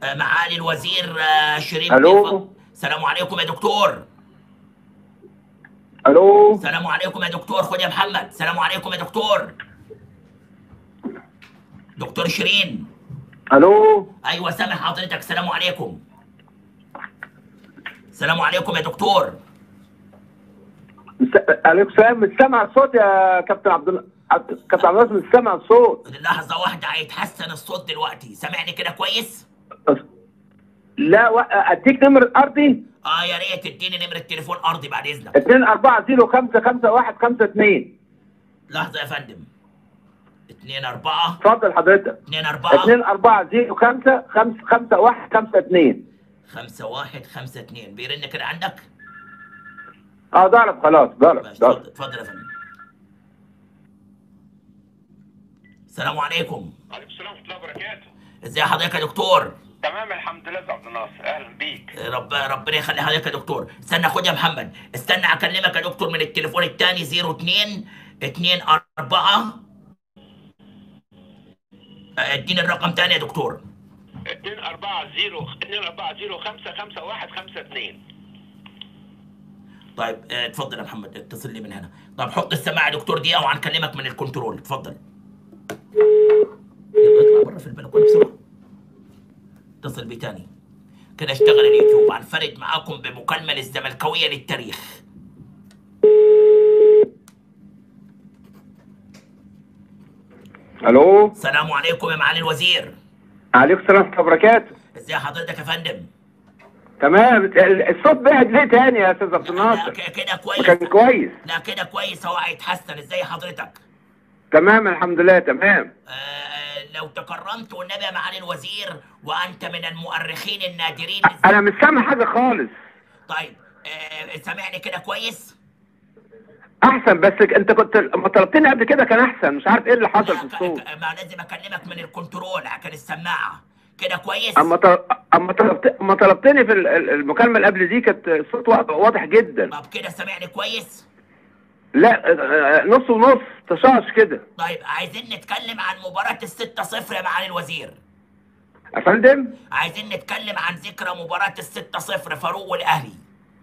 آه، معالي الوزير آه، شريف ألو؟ ضيف- السلام عليكم يا دكتور الو السلام عليكم يا دكتور خد يا محمد السلام عليكم يا دكتور دكتور شيرين الو ايوه سامع حضرتك السلام عليكم السلام عليكم يا دكتور مس- عليكم السلام مش سامع الصوت يا كابتن عبد الله عبد- كابتن عبد الناصر مش سامع الصوت لحظه واحده هيتحسن الصوت دلوقتي سامعني كده كويس لا و... اديك نمرة ارضي اه يا ريت تديني نمره تليفون ارضي بعد اذنك 2 4 0 5 5 1 5 2 لحظه يا فندم 2 4 اتفضل حضرتك 2 4 2 4 0 5 5 5 1 5 2 5 1 5 2 بيرن كده عندك اه ضرب خلاص ضرب ماشي ضرب اتفضل اتفضل يا فندم السلام عليكم عليكم السلام ورحمه الله وبركاته ازي حضرتك يا دكتور تمام الحمد لله يا عبد الناصر اهلا بيك رب ربنا يخلي حضرتك يا دكتور استنى خد يا محمد استنى اكلمك يا دكتور من التليفون الثاني 02 2 4 اديني الرقم تاني يا دكتور 2 4 0 2 4 0 5 5 1 5 2 طيب اه، اتفضل يا محمد اتصل لي من هنا طب حط السماعه يا دكتور دقيقه وهنكلمك من الكنترول اتفضل يلا اطلع بره في البلكونه بسرعه اتصل بي تاني كده اشتغل اليوتيوب هنفرد معاكم بمكالمه للزملكاويه للتاريخ الو السلام عليكم يا معالي الوزير عليكم السلام ورحمة الله وبركاته ازي حضرتك يا فندم تمام ال- الصوت بعد ليه تاني يا استاذ عبد لا الناصر ك- كده ما كويس كان كويس لا كده كويس هو هيتحسن ازاي حضرتك تمام الحمد لله تمام آه لو تكرمت والنبي يا معالي الوزير وانت من المؤرخين النادرين انا مش سامع حاجة خالص طيب آه سامعني كده كويس احسن بس انت كنت لما طلبتني قبل كده كان احسن مش عارف ايه اللي حصل في لا، ك- الصوت ك- ما لازم اكلمك من الكنترول عشان السماعه كده كويس اما طل... اما طلبت اما طلبتني في ال- ال- المكالمه اللي قبل دي كانت الصوت وا- واضح جدا طب كده سامعني كويس لا آه، نص ونص تشاش كده طيب عايزين نتكلم عن مباراة الستة صفر يا معالي الوزير يا فندم عايزين نتكلم عن ذكرى مباراة الستة صفر فاروق والأهلي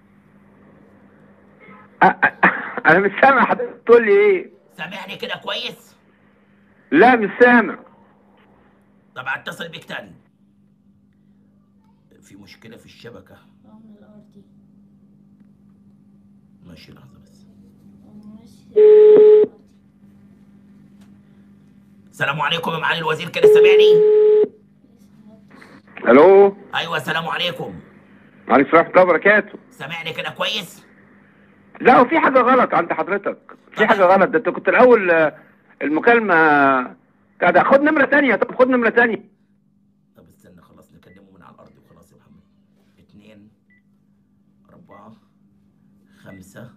آه، آه، انا مش سامع حضرتك تقول لي ايه سامعني كده كويس لا مش سامع طب هتصل بيك تاني في مشكلة في الشبكة من الأرضي ماشي لحظة بس ماشي السلام عليكم يا معالي الوزير كده سامعني الو ايوه السلام عليكم معلش ورحمه الله وبركاته سامعني كده كويس لا هو في حاجه غلط عند حضرتك في حاجه غلط ده انت كنت الاول آه، المكالمه بتاع ده خد نمره تانية طب خد نمره تانية طب استنى خلاص نكلمه من على الارض وخلاص يا محمد اتنين اربعة خمسة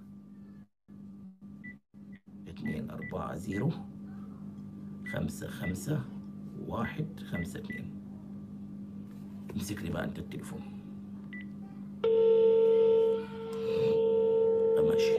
اتنين اربعة زيرو خمسة خمسة واحد خمسة اتنين امسك لي بقى انت التليفون طب ماشي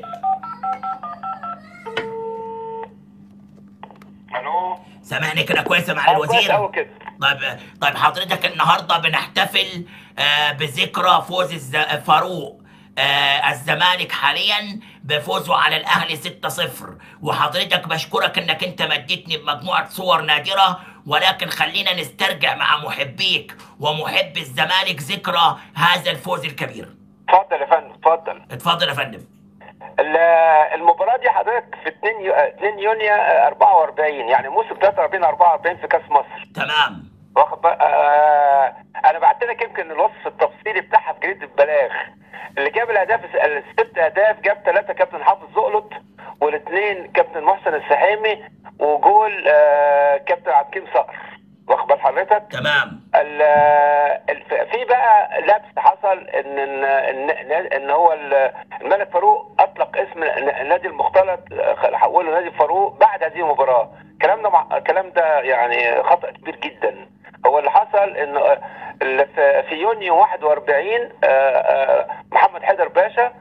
الو سامعني كده كويس يا معالي كويس الوزير قوي كده طيب طيب حضرتك النهارده بنحتفل آه، بذكرى فوز الز... فاروق آه، الزمالك حاليا بفوزه على الاهلي 6-0 وحضرتك بشكرك انك انت مديتني بمجموعه صور نادره ولكن خلينا نسترجع مع محبيك ومحب الزمالك ذكرى هذا الفوز الكبير اتفضل يا فندم اتفضل اتفضل يا فندم ال- المباراه دي حضرتك في 2 يو... 2 يونيو 44 يعني موسم 43 44 في كاس مصر تمام واخد بقى آه انا بعت لك يمكن الوصف التفصيلي بتاعها في جريده البلاغ اللي جاب الاهداف الست اهداف جاب ثلاثه كابتن حافظ زقلط والاثنين كابتن محسن السحيمي وجول آه كابتن عبد الحكيم صقر واخد بال حضرتك تمام ال- الف- في بقى لبس حصل ان ان ان, إن هو ال- الملك فاروق اطلق اسم النادي المختلط آه، حوله نادي فاروق بعد هذه المباراه الكلام ده مع... الكلام ده يعني خطا كبير جدا هو اللي حصل ان آه، اللي في في يونيو 41 آه، آه، محمد حيدر باشا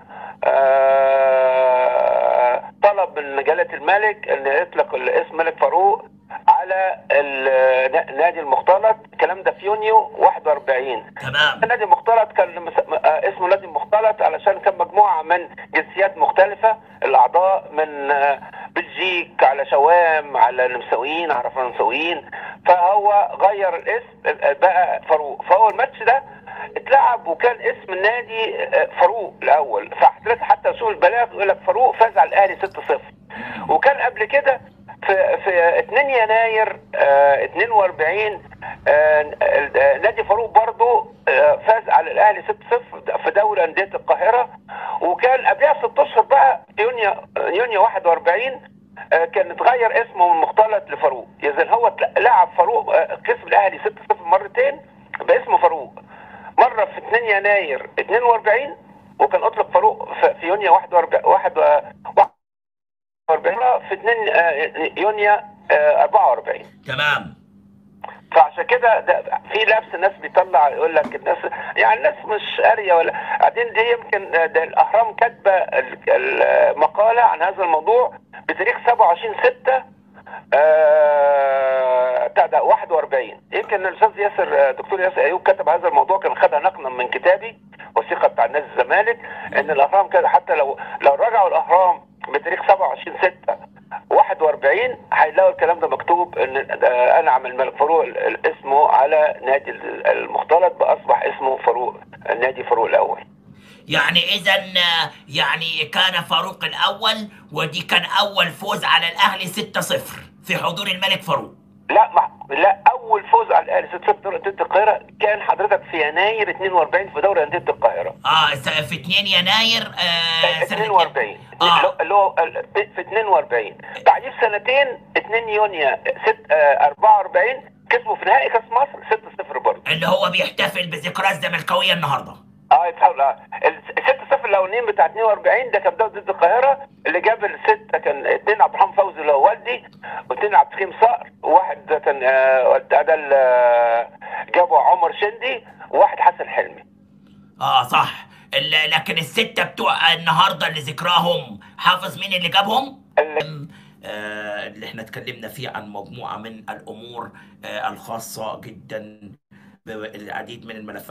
آه، طلب من جلاله الملك ان يطلق اسم ملك فاروق على على ال- نا- نادي المختلط الكلام ده في يونيو 41 تمام النادي المختلط كان مس- آه، اسمه نادي المختلط علشان كان مجموعه من جنسيات مختلفه الاعضاء من آه، بلجيك على شوام على النمساويين على فرنساويين فهو غير الاسم آه، بقى فاروق فهو الماتش ده اتلعب وكان اسم النادي آه، فاروق الاول فحضرتك حتى شوف البلاغ يقول لك فاروق فاز على الاهلي 6-0 وكان قبل كده في في 2 يناير آه 42 آه آه، نادي فاروق برضو آه فاز على الاهلي 6-0 في دوري انديه القاهره وكان قبلها ست اشهر بقى يونيو يونيو 41 آه كان اتغير اسمه من مختلط لفاروق اذا هو تل- لعب فاروق آه، كسب الاهلي 6-0 مرتين باسم فاروق مره في 2 يناير 42 وكان اطلق فاروق في في يونيو 41 واحد واحد 41 في 2 آه، يونيو آه، 44 تمام فعشان كده ده في لبس الناس بيطلع يقول لك الناس يعني الناس مش قاريه ولا بعدين دي يمكن آه، ده الاهرام كاتبه ال- المقاله عن هذا الموضوع بتاريخ 27 6 آه، بتاع ده 41 يمكن الاستاذ ياسر آه، دكتور ياسر ايوب كتب هذا الموضوع كان خدها نقلا من كتابي وثيقه بتاع نادي الزمالك ان الاهرام كده حتى لو لو رجعوا الاهرام بتاريخ 27 6 41 هيلاقوا الكلام ده مكتوب ان آه، انعم الملك فاروق ال- ال- اسمه على نادي ال- المختلط باصبح اسمه فاروق النادي فاروق الاول يعني اذا يعني كان فاروق الاول ودي كان اول فوز على الاهلي 6-0 في حضور الملك فاروق لا ما لا اول فوز على الاهلي 6 دوري انديه القاهره كان حضرتك في يناير 42 في دوري انديه القاهره اه س- في 2 يناير آه سنة 42 اه اللي هو ال- في 42 بعديه بسنتين 2 يونيو 6 44 كسبوا في نهائي كاس مصر 6-0 برضه اللي هو بيحتفل بذكرى الزملكاويه النهارده اه يتحول اه الست صفر الاولانيين بتاع 42 ده كان دوري ضد القاهره اللي جاب السته كان اثنين عبد الرحمن فوزي اللي هو والدي واثنين عبد الحكيم صقر وواحد ده كان آه ده ده ال- آه، جابه عمر شندي وواحد حسن حلمي اه صح ال- لكن الستة بتوع النهارده اللي ذكراهم حافظ مين اللي جابهم؟ اللي آه اللي احنا اتكلمنا فيه عن مجموعة من الأمور آه الخاصة جدا بالعديد من الملفات